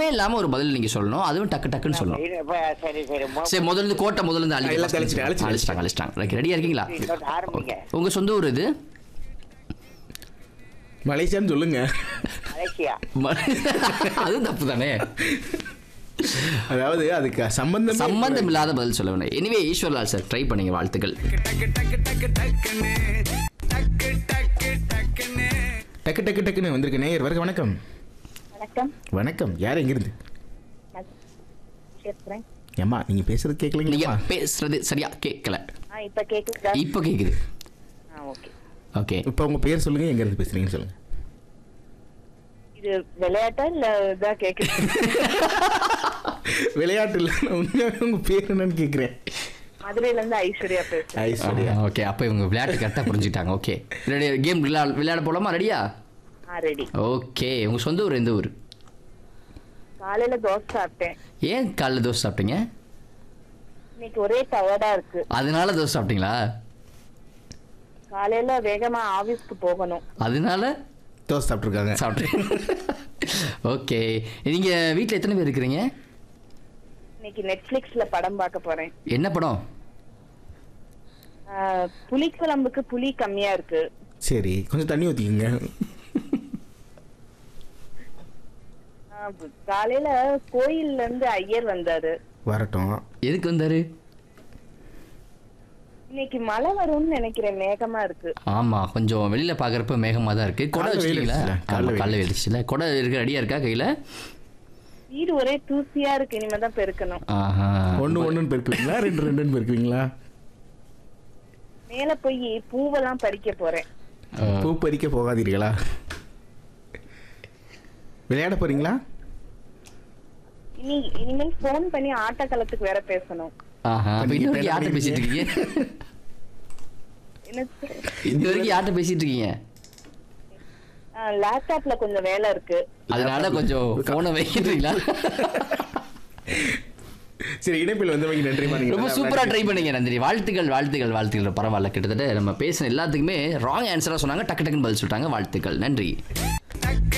சம்பந்தமே இல்லாம ஒரு பதில் நீங்க சொல்லணும் அதுவும் டக்கு டக்குன்னு சொல்லணும் இது இப்ப சரி சரி மோ- சரி முதல்ல இருந்து கோட்டை முதல்ல இருந்து அள்ளி எல்லாம் தெளிச்சிட்டேன், அழிச்சிட்டேன். அழிச்சிட்டாங்க அழிச்சிட்டாங்க ரெடியா இருக்கீங்களா இன்னொரு ஆரம்பிங்க உங்க சொந்த ஊர் இது மலேசியான்னு சொல்லுங்க மலேசியா அது தப்பு தானே அதாவது அதுக்கு சம்பந்தம் சம்பந்தம் இல்லாத பதில் சொல்ல வேணும் எனிவே ஈஸ்வர்லால் சார் ட்ரை பண்ணீங்க வாழ்த்துக்கள் டக்கு டக்கு டக்குன்னு வந்திருக்க நேயர் வருக வணக்கம் வணக்கம் வணக்கம் யார் எங்கிருந்து நான் பேசுறேன் ஏம்மா நீங்க பேசுறது நீங்க கேட்கலீங்களா பேசுறது சரியா கேட்கல ஆ இப்ப கேக்குதா இப்போ கேக்குது ஆ ஓகே ஓகே இப்போ உங்க பேர் சொல்லுங்க எங்க இருந்து பேசுறீங்கன்னு சொல்லுங்க இது விளையாட்டா இல்ல இதா கேக்குது விளையாட்டு இல்ல நான் உண்மையாவே உங்க பேர் என்னன்னு கேக்குறேன் மதுரையில இருந்து ஐஸ்வர்யா பேசுறேன் ஐஸ்வர்யா ஓகே அப்போ இவங்க விளையாட்டு கரெக்டாக புரிஞ்சுக்கிட்டாங்க ஓகே ரெடி கேம் விளையாட விளையாட போலாமா ரெடியா ஆ ரெடி ஓகே உங்க சொந்த ஊர் எந்த ஊர் காலையில தோசை சாப்பிட்டேன் ஏன் காலைல தோசை சாப்பிட்டீங்க இன்னைக்கு ஒரே டயர்டா இருக்கு அதனால தோசை சாப்பிட்டீங்களா காலையில வேகமா ஆபீஸ்க்கு போகணும் அதனால தோசை சாப்பிட்ருக்காங்க சாப்பிட்டேன் ஓகே நீங்க வீட்டில் எத்தனை பேர் இருக்கிறீங்க இன்னைக்கு நெட்ஃபிளிக்ஸ்ல படம் பார்க்க போறேன் என்ன படம் ஆ, புளிக்குழம்புக்கு புளி கம்மியா இருக்கு சரி கொஞ்சம் தண்ணி ஊற்றிக்கங்க ஆ, காலையில கோயில்ல இருந்து ஐயர் வந்தாரு வரட்டும் எதுக்கு வந்தாரு இன்னைக்கு மழை வரும்னு நினைக்கிறேன் மேகமா இருக்கு ஆமா கொஞ்சம் வெளியில பாக்குறப்ப மேகமா தான் இருக்கு கொடை காலைல வெயில் வச்சிட்டீங்களா அடிச்சுல, காலைல ஆமா, வெயில் காலைல வெடிச்சுல கொடை இருக்க ரெடியா இருக்கா கையில வீடு ஒரே தூசியா இருக்கு இனிமேதான் பெருக்கணும் ஆஹா ஒன்று ஒன்றுன்னு பெருக்குவீங்களா ரெண்டு ரெண்டுன்னு பெருக்குவீங்களா மேல போய் பூவெல்லாம் பறிக்க போறேன் ஆ, பூ பறிக்க போகாதீர்களா விளையாட போறீங்களா இனி இனிமேல் ஃபோன் பண்ணி ஆட்டக்களத்துக்கு வேற பேசணும் ஆஹா அப்ப நீங்க இன்ன இப்ப வரைக்கும் என்ன யார்கிட்ட பேசிட்டு பண்ணிருக்கீங்க? இருக்கீங்க என்ன இது வரைக்கும் யார்கிட்ட பேசிட்டு இருக்கீங்க லேப்டாப்ல கொஞ்சம் வேலை இருக்கு அதனால கொஞ்சம் போனை வைக்கிறீங்களா சரி இணைப்பில் வந்தவங்க நன்றிமா நீங்க ரொம்ப நல்லா சூப்பரா விளையாடி- ட்ரை பண்ணீங்க நந்தினி வாழ்த்துக்கள் வாழ்த்துக்கள் வாழ்த்துக்கள் பரவாயில்ல கிட்டத்தட்ட நம்ம பேசின எல்லாத்துக்குமே ராங் ஆன்சரா சொன்னாங்க டக்கு டக்குன்னு பதில் சொல்லிட்டாங்க வாழ்த்துக்கள் நன்றி